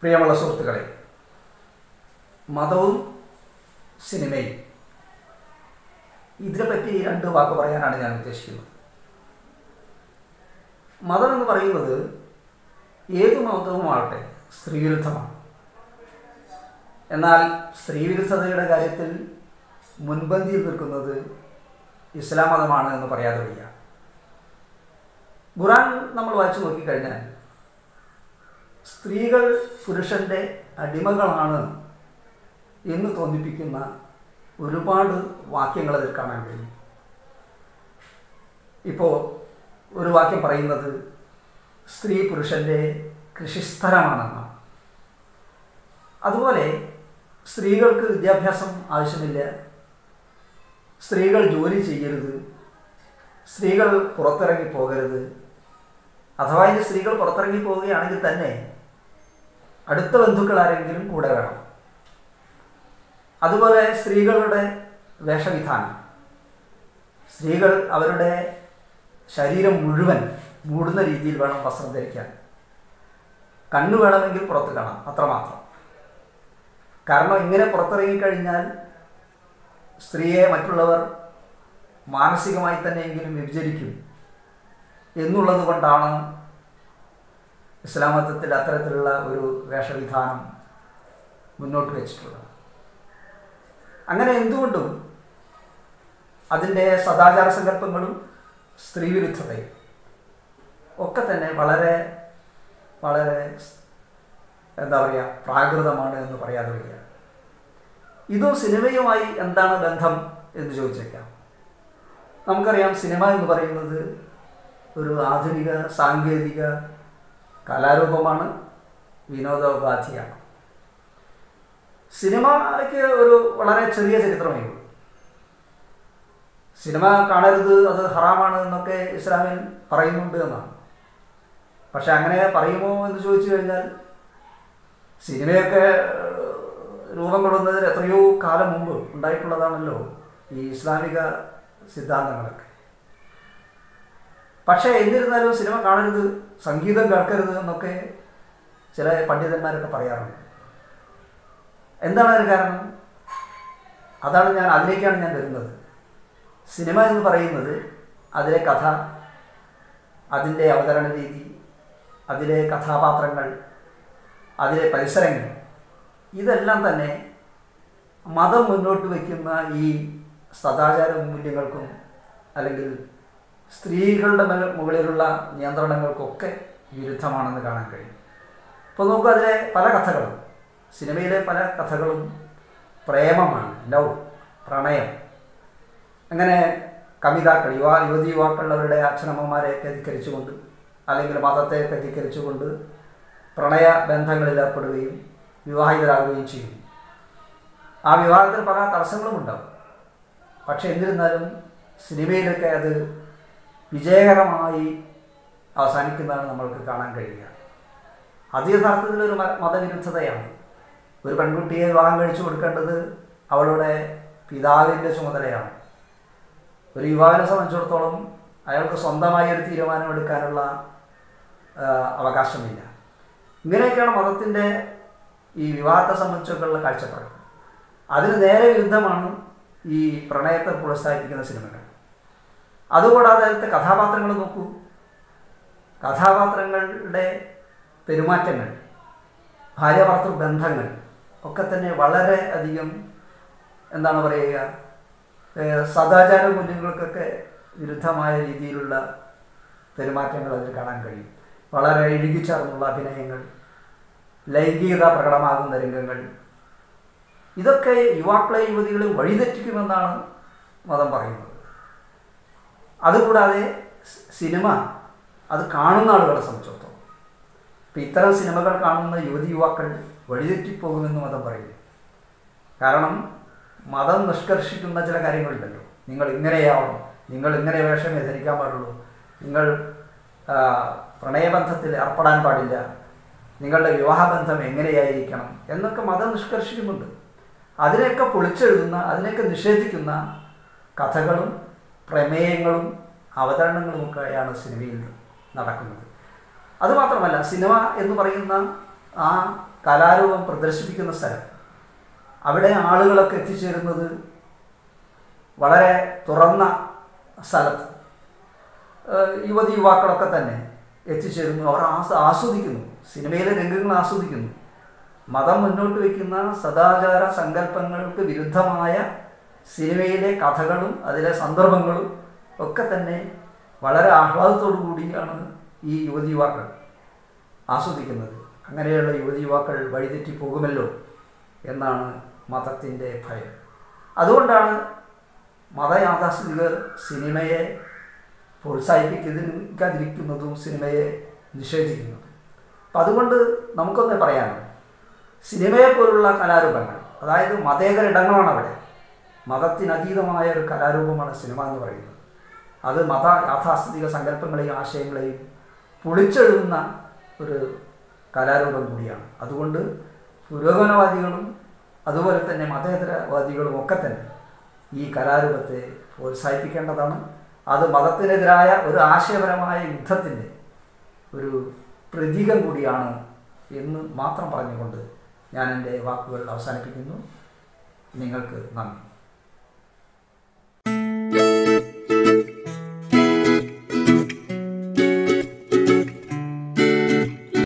പ്രിയമുള്ള സുഹൃത്തുക്കളെ മതവും സിനിമയും ഇതിനെപ്പറ്റി രണ്ട് വാക്ക് പറയാനാണ് ഞാൻ ഉദ്ദേശിക്കുന്നത് മതം എന്ന് പറയുന്നത് ഏത് മതവുമാവട്ടെ സ്ത്രീവിരുദ്ധമാണ് എന്നാൽ സ്ത്രീവിരുദ്ധതയുടെ കാര്യത്തിൽ മുൻപന്തിയിൽ നിൽക്കുന്നത് ഇസ്ലാം മതമാണ് എന്ന് പറയാതെ വയ്യ ഖുറാൻ നമ്മൾ വായിച്ചു നോക്കിക്കഴിഞ്ഞാൽ സ്ത്രീകൾ പുരുഷൻ്റെ അടിമകളാണ് എന്ന് തോന്നിപ്പിക്കുന്ന ഒരുപാട് വാക്യങ്ങൾ അതിൽ കാണാൻ കഴിയും ഇപ്പോൾ ഒരു വാക്യം പറയുന്നത് സ്ത്രീ പുരുഷൻ്റെ കൃഷിസ്ഥലമാണെന്നാണ് അതുപോലെ സ്ത്രീകൾക്ക് വിദ്യാഭ്യാസം ആവശ്യമില്ല സ്ത്രീകൾ ജോലി ചെയ്യരുത് സ്ത്രീകൾ പുറത്തിറങ്ങി പോകരുത് അഥവാ ഇനി സ്ത്രീകൾ പുറത്തിറങ്ങി പോവുകയാണെങ്കിൽ തന്നെ അടുത്ത ബന്ധുക്കൾ ആരെങ്കിലും കൂടെ വേണം അതുപോലെ സ്ത്രീകളുടെ വേഷവിധാനം സ്ത്രീകൾ അവരുടെ ശരീരം മുഴുവൻ മൂടുന്ന രീതിയിൽ വേണം വസ്ത്രം ധരിക്കാൻ കണ്ണു വേണമെങ്കിൽ പുറത്ത് കാണാം അത്രമാത്രം കാരണം ഇങ്ങനെ പുറത്തിറങ്ങിക്കഴിഞ്ഞാൽ സ്ത്രീയെ മറ്റുള്ളവർ മാനസികമായി തന്നെയെങ്കിലും വ്യഭിചരിക്കും എന്നുള്ളത് കൊണ്ടാണ് ഇസ്ലാം മതത്തിൽ അത്തരത്തിലുള്ള ഒരു വേഷവിധാനം മുന്നോട്ട് വെച്ചിട്ടുള്ളത് അങ്ങനെ എന്തുകൊണ്ടും അതിൻ്റെ സദാചാര സങ്കല്പങ്ങളും സ്ത്രീവിരുദ്ധതയും ഒക്കെ തന്നെ വളരെ വളരെ എന്താ പറയുക പ്രാകൃതമാണ് എന്ന് പറയാതെ വയ്യ ഇതും സിനിമയുമായി എന്താണ് ബന്ധം എന്ന് ചോദിച്ചേക്കാം നമുക്കറിയാം സിനിമ എന്ന് പറയുന്നത് ഒരു ആധുനിക സാങ്കേതിക കലാരൂപമാണ് വിനോദോപാധിയാണ് സിനിമയ്ക്ക് ഒരു വളരെ ചെറിയ ചരിത്രമേ ഉള്ളൂ സിനിമ കാണരുത് അത് ഹറാമാണ് എന്നൊക്കെ ഇസ്ലാമിൽ പറയുന്നുണ്ട് എന്നാണ് പക്ഷെ അങ്ങനെ പറയുമോ എന്ന് ചോദിച്ചു കഴിഞ്ഞാൽ സിനിമയൊക്കെ രൂപം കൊള്ളുന്നതിന് എത്രയോ കാലം മുമ്പ് ഉണ്ടായിട്ടുള്ളതാണല്ലോ ഈ ഇസ്ലാമിക സിദ്ധാന്തങ്ങളൊക്കെ പക്ഷേ എന്നിരുന്നാലും സിനിമ കാണരുത് സംഗീതം കേൾക്കരുത് എന്നൊക്കെ ചില പണ്ഡിതന്മാരൊക്കെ പറയാറുണ്ട് എന്താണ് അതിന് കാരണം അതാണ് ഞാൻ അതിലേക്കാണ് ഞാൻ വരുന്നത് സിനിമ എന്ന് പറയുന്നത് അതിലെ കഥ അതിൻ്റെ അവതരണ രീതി അതിലെ കഥാപാത്രങ്ങൾ അതിലെ പരിസരങ്ങൾ ഇതെല്ലാം തന്നെ മതം മുന്നോട്ട് വയ്ക്കുന്ന ഈ സദാചാര മൂല്യങ്ങൾക്കും അല്ലെങ്കിൽ സ്ത്രീകളുടെ മുകളിലുള്ള നിയന്ത്രണങ്ങൾക്കൊക്കെ വിരുദ്ധമാണെന്ന് കാണാൻ കഴിയും ഇപ്പോൾ നോക്കുക അതിലെ പല കഥകളും സിനിമയിലെ പല കഥകളും പ്രേമമാണ് ലവ് പ്രണയം അങ്ങനെ കവിതാക്കൾ യുവാ യുവതി യുവാക്കൾ അവരുടെ അച്ഛനമ്മമാരെയൊക്കെ ധിക്കരിച്ചുകൊണ്ട് അല്ലെങ്കിൽ മതത്തെ ധിക്കരിച്ചുകൊണ്ട് പ്രണയ ബന്ധങ്ങളിൽ ഏർപ്പെടുകയും വിവാഹിതരാകുകയും ചെയ്യും ആ വിവാഹത്തിന് പല തടസ്സങ്ങളും ഉണ്ടാവും പക്ഷെ എന്നിരുന്നാലും സിനിമയിലൊക്കെ അത് വിജയകരമായി അവസാനിക്കുന്നതാണ് നമ്മൾക്ക് കാണാൻ കഴിയുക അത് യഥാർത്ഥത്തിൽ ഒരു മതവിരുദ്ധതയാണ് ഒരു പെൺകുട്ടിയെ വിവാഹം കഴിച്ചു കൊടുക്കേണ്ടത് അവളുടെ പിതാവിൻ്റെ ചുമതലയാണ് ഒരു യുവാവിനെ സംബന്ധിച്ചിടത്തോളം അയാൾക്ക് സ്വന്തമായി ഒരു തീരുമാനമെടുക്കാനുള്ള അവകാശമില്ല ഇങ്ങനെയൊക്കെയാണ് മതത്തിൻ്റെ ഈ വിവാഹത്തെ സംബന്ധിച്ചൊക്കെയുള്ള കാഴ്ചപ്പാട് അതിന് നേരെ വിരുദ്ധമാണ് ഈ പ്രണയത്തെ പ്രോത്സാഹിപ്പിക്കുന്ന സിനിമകൾ അതുകൂടാതെ അതിലത്തെ കഥാപാത്രങ്ങൾ നോക്കൂ കഥാപാത്രങ്ങളുടെ പെരുമാറ്റങ്ങൾ ഭാര്യാഭർത്തൃ ബന്ധങ്ങൾ ഒക്കെ തന്നെ വളരെ അധികം എന്താണ് പറയുക സദാചാര മൂല്യങ്ങൾക്കൊക്കെ വിരുദ്ധമായ രീതിയിലുള്ള പെരുമാറ്റങ്ങൾ അതിൽ കാണാൻ കഴിയും വളരെ ഇഴുകിച്ചേർന്നുള്ള അഭിനയങ്ങൾ ലൈംഗികത പ്രകടമാകുന്ന രംഗങ്ങൾ ഇതൊക്കെ യുവാക്കളെ യുവതികളെ വഴിതെറ്റിക്കുമെന്നാണ് മതം പറയുന്നത് അതുകൂടാതെ സിനിമ അത് കാണുന്ന ആളുകളെ സംബന്ധിച്ചിടത്തോളം ഇപ്പം ഇത്തരം സിനിമകൾ കാണുന്ന യുവതി യുവാക്കൾ വഴിതെറ്റിപ്പോകുമെന്ന് മതം പറയുന്നു കാരണം മതം നിഷ്കർഷിക്കുന്ന ചില കാര്യങ്ങളുണ്ടല്ലോ നിങ്ങൾ ഇങ്ങനെയാവണം നിങ്ങൾ ഇങ്ങനെ വേഷമേ ധരിക്കാൻ പാടുള്ളൂ നിങ്ങൾ പ്രണയബന്ധത്തിൽ ഏർപ്പെടാൻ പാടില്ല നിങ്ങളുടെ വിവാഹബന്ധം എങ്ങനെയായിരിക്കണം എന്നൊക്കെ മതം നിഷ്കർഷിക്കുന്നുണ്ട് അതിനെയൊക്കെ പൊളിച്ചെഴുതുന്ന അതിനെയൊക്കെ നിഷേധിക്കുന്ന കഥകളും പ്രമേയങ്ങളും അവതരണങ്ങളും ഒക്കെയാണ് സിനിമയിൽ നടക്കുന്നത് അതുമാത്രമല്ല സിനിമ എന്ന് പറയുന്ന ആ കലാരൂപം പ്രദർശിപ്പിക്കുന്ന സ്ഥലം അവിടെ ആളുകളൊക്കെ എത്തിച്ചേരുന്നത് വളരെ തുറന്ന സ്ഥലത്ത് ഏഹ് യുവതി യുവാക്കളൊക്കെ തന്നെ എത്തിച്ചേരുന്നു അവർ ആസ് ആസ്വദിക്കുന്നു സിനിമയിലെ രംഗങ്ങൾ ആസ്വദിക്കുന്നു മതം മുന്നോട്ട് വയ്ക്കുന്ന സദാചാര സങ്കല്പങ്ങൾക്ക് വിരുദ്ധമായ സിനിമയിലെ കഥകളും അതിലെ സന്ദർഭങ്ങളും ഒക്കെ തന്നെ വളരെ ആഹ്ലാദത്തോടു കൂടിയാണ് ഈ യുവതി യുവാക്കൾ ആസ്വദിക്കുന്നത് അങ്ങനെയുള്ള യുവതി യുവാക്കൾ വഴിതെറ്റി പോകുമല്ലോ എന്നാണ് മതത്തിൻ്റെ ഭയം അതുകൊണ്ടാണ് മതയാഥാസ്ഥിതികർ സിനിമയെ പ്രോത്സാഹിപ്പിക്കാതിരിക്കുന്നതും സിനിമയെ നിഷേധിക്കുന്നതും അപ്പം അതുകൊണ്ട് നമുക്കൊന്ന് പറയാനുണ്ട് സിനിമയെ പോലുള്ള കലാരൂപങ്ങൾ അതായത് മതേതര ഇടങ്ങളാണ് അവിടെ മതത്തിനതീതമായ ഒരു കലാരൂപമാണ് സിനിമ എന്ന് പറയുന്നത് അത് മത യാഥാസ്ഥിതിക സങ്കല്പങ്ങളെയും ആശയങ്ങളെയും പൊളിച്ചെഴുതുന്ന ഒരു കലാരൂപം കൂടിയാണ് അതുകൊണ്ട് പുരോഗമനവാദികളും അതുപോലെ തന്നെ മതേതരവാദികളും ഒക്കെ തന്നെ ഈ കലാരൂപത്തെ പ്രോത്സാഹിപ്പിക്കേണ്ടതാണ് അത് മതത്തിനെതിരായ ഒരു ആശയപരമായ യുദ്ധത്തിൻ്റെ ഒരു പ്രതീകം കൂടിയാണ് എന്ന് മാത്രം പറഞ്ഞുകൊണ്ട് ഞാൻ എൻ്റെ വാക്കുകൾ അവസാനിപ്പിക്കുന്നു നിങ്ങൾക്ക് നന്ദി